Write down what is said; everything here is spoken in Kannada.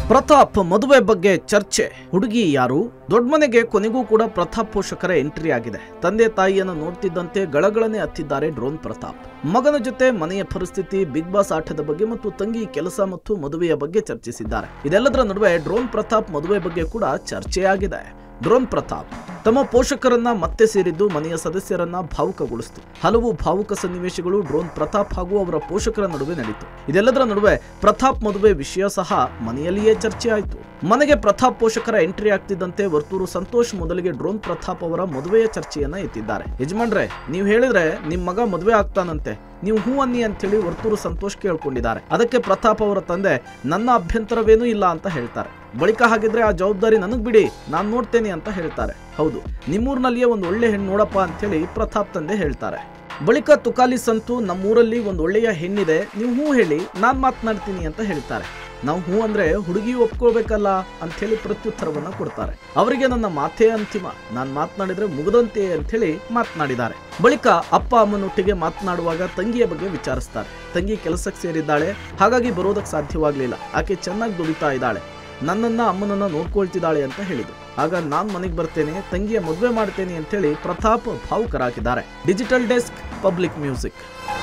ಪ್ರತಾಪ್ ಮದುವೆ ಬಗ್ಗೆ ಚರ್ಚೆ ಹುಡುಗಿ ಯಾರು ದೊಡ್ಡಮನೆಗೆ ಕೊನೆಗೂ ಕೂಡ ಪ್ರತಾಪ್ ಪೋಷಕರ ಎಂಟ್ರಿ ಆಗಿದೆ ತಂದೆ ತಾಯಿಯನ್ನು ನೋಡ್ತಿದ್ದಂತೆ ಗಳಗಳನೆ ಹತ್ತಿದ್ದಾರೆ ಡ್ರೋನ್ ಪ್ರತಾಪ್ ಮಗನ ಜೊತೆ ಮನೆಯ ಪರಿಸ್ಥಿತಿ ಬಿಗ್ ಬಾಸ್ ಆಟದ ಬಗ್ಗೆ ಮತ್ತು ತಂಗಿ ಕೆಲಸ ಮತ್ತು ಮದುವೆಯ ಬಗ್ಗೆ ಚರ್ಚಿಸಿದ್ದಾರೆ ಇದೆಲ್ಲದರ ನಡುವೆ ಡ್ರೋನ್ ಪ್ರತಾಪ್ ಮದುವೆ ಬಗ್ಗೆ ಕೂಡ ಚರ್ಚೆಯಾಗಿದೆ ಡ್ರೋನ್ ಪ್ರತಾಪ್ ತಮ್ಮ ಪೋಷಕರನ್ನ ಮತ್ತೆ ಸೇರಿದ್ದು ಮನೆಯ ಸದಸ್ಯರನ್ನ ಭಾವುಕಗೊಳಿಸಿತು ಹಲವು ಭಾವುಕ ಸನ್ನಿವೇಶಗಳು ಡ್ರೋನ್ ಪ್ರತಾಪ್ ಹಾಗೂ ಅವರ ಪೋಷಕರ ನಡುವೆ ನಡೆಯಿತು ಇದೆಲ್ಲದರ ನಡುವೆ ಪ್ರತಾಪ್ ಮದುವೆ ವಿಷಯ ಸಹ ಮನೆಯಲ್ಲಿಯೇ ಚರ್ಚೆ ಆಯಿತು ಮನೆಗೆ ಪ್ರತಾಪ್ ಪೋಷಕರ ಎಂಟ್ರಿ ಆಗ್ತಿದ್ದಂತೆ ವರ್ತೂರು ಸಂತೋಷ್ ಮೊದಲಿಗೆ ಡ್ರೋನ್ ಪ್ರತಾಪ್ ಅವರ ಮದುವೆಯ ಚರ್ಚೆಯನ್ನ ಎತ್ತಿದ್ದಾರೆ ಯಜಮಾನ್ರೆ ನೀವು ಹೇಳಿದ್ರೆ ನಿಮ್ ಮಗ ಮದುವೆ ಆಗ್ತಾನಂತೆ ನೀವು ಹೂ ಅನ್ನಿ ಅಂತೇಳಿ ವರ್ತೂರು ಸಂತೋಷ್ ಕೇಳ್ಕೊಂಡಿದ್ದಾರೆ ಅದಕ್ಕೆ ಪ್ರತಾಪ್ ಅವರ ತಂದೆ ನನ್ನ ಅಭ್ಯಂತರವೇನೂ ಇಲ್ಲ ಅಂತ ಹೇಳ್ತಾರೆ ಬಳಿಕ ಹಾಗಿದ್ರೆ ಆ ಜವಾಬ್ದಾರಿ ನನಗ್ ಬಿಡಿ ನಾನ್ ನೋಡ್ತೇನೆ ಅಂತ ಹೇಳ್ತಾರೆ ಹೌದು ನಿಮ್ಮೂರ್ನಲ್ಲಿಯೇ ಒಂದು ಒಳ್ಳೆ ಹೆಣ್ಣು ನೋಡಪ್ಪ ಅಂತೇಳಿ ಪ್ರತಾಪ್ ತಂದೆ ಹೇಳ್ತಾರೆ ಬಳಿಕ ತುಕಾಲಿ ಸಂತು ನಮ್ಮೂರಲ್ಲಿ ಒಂದು ಒಳ್ಳೆಯ ಹೆಣ್ಣಿದೆ ನೀವು ಹೂ ಹೇಳಿ ನಾನ್ ಮಾತನಾಡ್ತೀನಿ ಅಂತ ಹೇಳ್ತಾರೆ ನಾವು ಹೂ ಅಂದ್ರೆ ಹುಡುಗಿ ಒಪ್ಕೋಬೇಕಲ್ಲ ಅಂತ ಹೇಳಿ ಪ್ರತ್ಯುತ್ತರವನ್ನ ಕೊಡ್ತಾರೆ ಅವರಿಗೆ ನನ್ನ ಮಾತೇ ಅಂತಿಮ ನಾನ್ ಮಾತನಾಡಿದ್ರೆ ಮುಗಿದಂತೆ ಅಂತ ಹೇಳಿ ಮಾತನಾಡಿದ್ದಾರೆ ಬಳಿಕ ಅಪ್ಪ ಅಮ್ಮನೊಟ್ಟಿಗೆ ಮಾತನಾಡುವಾಗ ತಂಗಿಯ ಬಗ್ಗೆ ವಿಚಾರಿಸ್ತಾರೆ ತಂಗಿ ಕೆಲಸಕ್ಕೆ ಸೇರಿದ್ದಾಳೆ ಹಾಗಾಗಿ ಬರೋದಕ್ಕೆ ಸಾಧ್ಯವಾಗ್ಲಿಲ್ಲ ಆಕೆ ಚೆನ್ನಾಗಿ ದುಡಿತಾ ಇದ್ದಾಳೆ ನನ್ನನ್ನ ಅಮ್ಮನನ್ನ ನೋಡ್ಕೊಳ್ತಿದ್ದಾಳೆ ಅಂತ ಹೇಳಿದ್ರು ಆಗ ನಾನ್ ಮನೆಗೆ ಬರ್ತೇನೆ ತಂಗಿಯ ಮದುವೆ ಮಾಡ್ತೇನೆ ಅಂತೇಳಿ ಪ್ರತಾಪ್ ಭಾವುಕರಾಗಿದ್ದಾರೆ ಡಿಜಿಟಲ್ ಡೆಸ್ಕ್ ಪಬ್ಲಿಕ್ ಮ್ಯೂಸಿಕ್